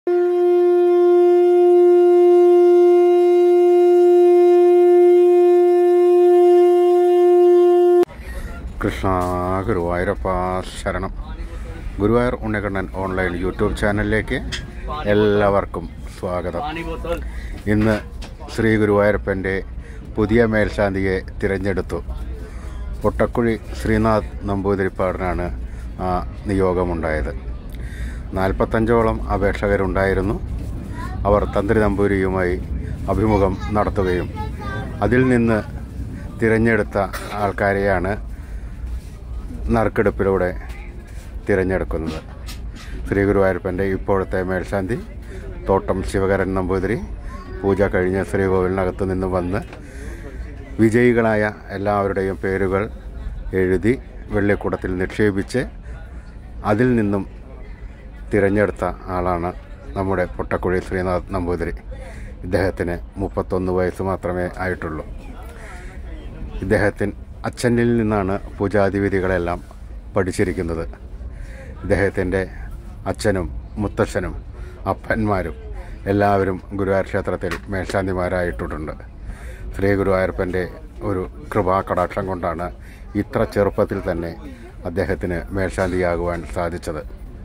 കൃഷ്ണ ഗുരുവായൂരപ്പ ശരണം Guruvayur Unnikkannan online YouTube ചാനലിലേക്ക് എല്ലാവർക്കും സ്വാഗതം ഇന്ന് ശ്രീ ഗുരുവായൂരപ്പൻ്റെ പുതിയ മേൽശാന്തിയെ തിരഞ്ഞെടുത്തു പൊട്ടക്കുഴി ശ്രീനാഥ് നമ്പൂതിരിപ്പാടിനാണ് ആ നിയോഗമുണ്ടായത് നാൽപ്പത്തഞ്ചോളം അപേക്ഷകരുണ്ടായിരുന്നു അവർ തന്ത്രി നമ്പൂരിയുമായി അഭിമുഖം നടത്തുകയും അതിൽ നിന്ന് തിരഞ്ഞെടുത്ത ആൾക്കാരെയാണ് നറുക്കെടുപ്പിലൂടെ തിരഞ്ഞെടുക്കുന്നത് ശ്രീ ഗുരുവായൂരപ്പൻ്റെ ഇപ്പോഴത്തെ മേൽശാന്തി തോട്ടം ശിവകരൻ നമ്പൂതിരി പൂജ കഴിഞ്ഞ് ശ്രീകോവിലിനകത്ത് നിന്ന് വന്ന് വിജയികളായ എല്ലാവരുടെയും പേരുകൾ എഴുതി വെള്ളിക്കുടത്തിൽ നിക്ഷേപിച്ച് അതിൽ നിന്നും തിരഞ്ഞെടുത്ത ആളാണ് നമ്മുടെ പൊട്ടക്കുഴി ശ്രീനാഥ് നമ്പൂതിരി ഇദ്ദേഹത്തിന് മുപ്പത്തൊന്ന് വയസ്സ് മാത്രമേ ആയിട്ടുള്ളൂ ഇദ്ദേഹത്തിന് അച്ഛനിൽ നിന്നാണ് പൂജാതിവിധികളെല്ലാം പഠിച്ചിരിക്കുന്നത് ഇദ്ദേഹത്തിൻ്റെ അച്ഛനും മുത്തച്ഛനും അപ്പന്മാരും എല്ലാവരും ഗുരുവായൂർ ക്ഷേത്രത്തിൽ മേൽശാന്തിമാരായിട്ടുണ്ട് ശ്രീ ഗുരുവായൂരപ്പൻ്റെ ഒരു കൃപാകടാക്ഷം കൊണ്ടാണ് ഇത്ര ചെറുപ്പത്തിൽ തന്നെ അദ്ദേഹത്തിന് മേൽശാന്തിയാകുവാൻ സാധിച്ചത്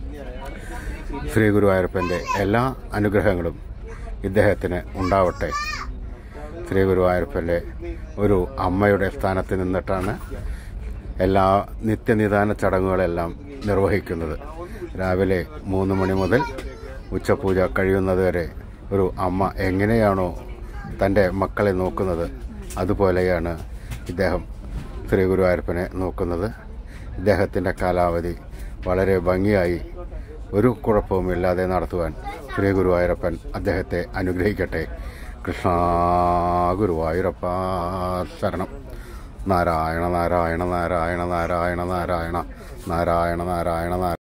ശ്രീ ഗുരുവായൂരപ്പൻ്റെ എല്ലാ അനുഗ്രഹങ്ങളും ഇദ്ദേഹത്തിന് ഉണ്ടാവട്ടെ ശ്രീ ഗുരുവായൂരപ്പൻ്റെ ഒരു അമ്മയുടെ സ്ഥാനത്ത് നിന്നിട്ടാണ് എല്ലാ നിത്യനിദാന ചടങ്ങുകളെല്ലാം നിർവഹിക്കുന്നത് രാവിലെ മൂന്ന് മണി മുതൽ ഉച്ചപൂജ കഴിയുന്നത് വരെ ഒരു അമ്മ എങ്ങനെയാണോ തൻ്റെ മക്കളെ നോക്കുന്നത് അതുപോലെയാണ് ഇദ്ദേഹം ശ്രീ ഗുരുവായൂരപ്പനെ നോക്കുന്നത് ഇദ്ദേഹത്തിൻ്റെ കാലാവധി വളരെ ഭംഗിയായി ഒരു കുഴപ്പവുമില്ലാതെ നടത്തുവാൻ ശ്രീ ഗുരുവായൂരപ്പൻ അദ്ദേഹത്തെ അനുഗ്രഹിക്കട്ടെ കൃഷ്ണ ഗുരുവായൂരപ്പ ശരണം നാരായണ നാരായണ നാരായണ നാരായണ നാരായണ നാരായണ നാരായണ നാരായണ